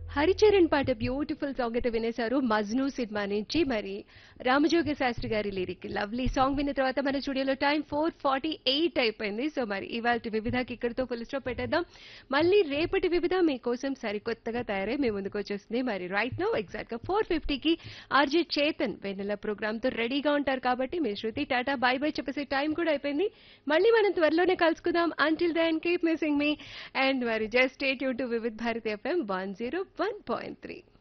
హరిచరణ్ పాట beautiful song అయితే వినేశారు Majnu cinema నుంచి మరి రామజోగ శాస్త్రి గారి లిరిక్ లవ్లీ సాంగ్ విన్న తర్వాత మన స్టూడియోలో టైం ఫోర్ ఫార్టీ ఎయిట్ అయిపోయింది సో మరి ఇవాళ వివిధకి ఇక్కడితో ఫుల్ స్టాప్ పెట్టేద్దాం మళ్ళీ రేపటి వివిధ మీకోసం సరికొత్తగా తయారై మీ ముందుకు వచ్చేస్తుంది మరి రైట్ నో ఎగ్జాక్ట్ గా ఫోర్ ఫిఫ్టీకి ఆర్జే చేతన్ వెన్నెల ప్రోగ్రామ్ తో రెడీగా ఉంటారు కాబట్టి మీ శృతి టాటా బై బై చెప్పేసి టైం కూడా అయిపోయింది మళ్ళీ మనం త్వరలోనే కలుసుకుందాం until then keep missing me and మరి జస్ట్ స్టేట్ యూ to Vividh Bharati FM one zero one point three